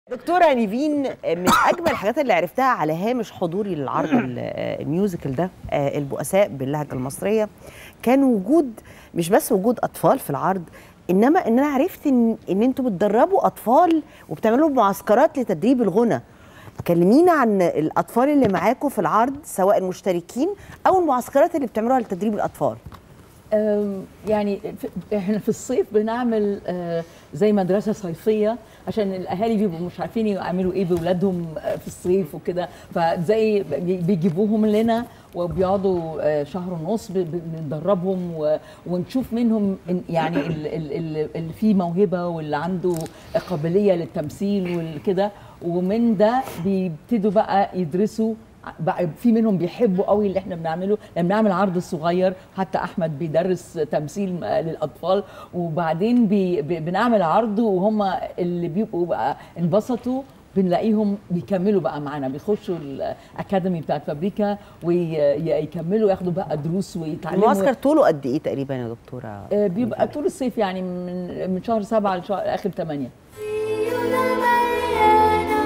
دكتورة نيفين من أجمل الحاجات اللي عرفتها على هامش حضوري للعرض ال- الميوزيكال ده آه، البؤساء باللهجة المصرية كان وجود مش بس وجود أطفال في العرض إنما إن أنا عرفت إن إن أنتوا بتدربوا أطفال وبتعملوا معسكرات لتدريب الغنى كلمينا عن الأطفال اللي معاكم في العرض سواء المشتركين أو المعسكرات اللي بتعملوها لتدريب الأطفال أم، يعني في- احنا في الصيف بنعمل آه، زي مدرسه صيفيه عشان الاهالي بيبقوا مش عارفين يعملوا ايه باولادهم آه، في الصيف وكده فزي بي- بيجيبوهم لنا وبيقعدوا آه، شهر ونص ب- ب- بندربهم و- ونشوف منهم إن- يعني ال- ال- ال- اللي فيه موهبه واللي عنده قابليه للتمثيل والكده ومن ده بيبتدوا بقى يدرسوا بقى في منهم بيحبوا قوي اللي احنا بنعمله لما بنعمل عرض صغير حتى احمد بيدرس تمثيل م- للاطفال وبعدين بي بي- بنعمل عرض وهم اللي بيبقوا بقى انبسطوا بنلاقيهم بيكملوا بقى معانا بيخشوا الاكاديمي بتاعت فابريكا ويكملوا ياخدوا بقى دروس ويتعلموا المعسكر طوله قد إيه تقريبا يا دكتورة آه، بيبقى طول الصيف يعني من من شهر سبعة لشهر اخر ثمانية عيون مليانة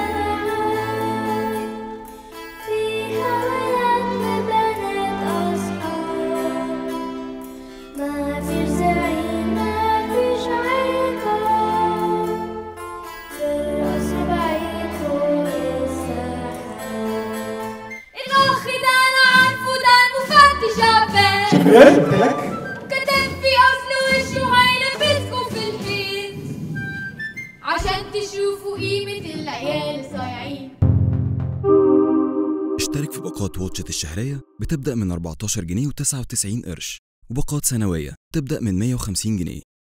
فيها ولد وبنات أصحاب ما فيش زعيم ما فيش عقاب في الرأس بعيد فوق السحاب الأخ ده أنا عارفه ده المفتش عباس ايه قلت لك كتب في اصل وشه هيلبسكوا في الحيط عشان تشوفوا قيمة العيال الصايعين اشترك في باقات واتشت الشهرية بتبدأ من 14 جنيه و99 قرش وباقات سنوية تبدأ من 150 جنيه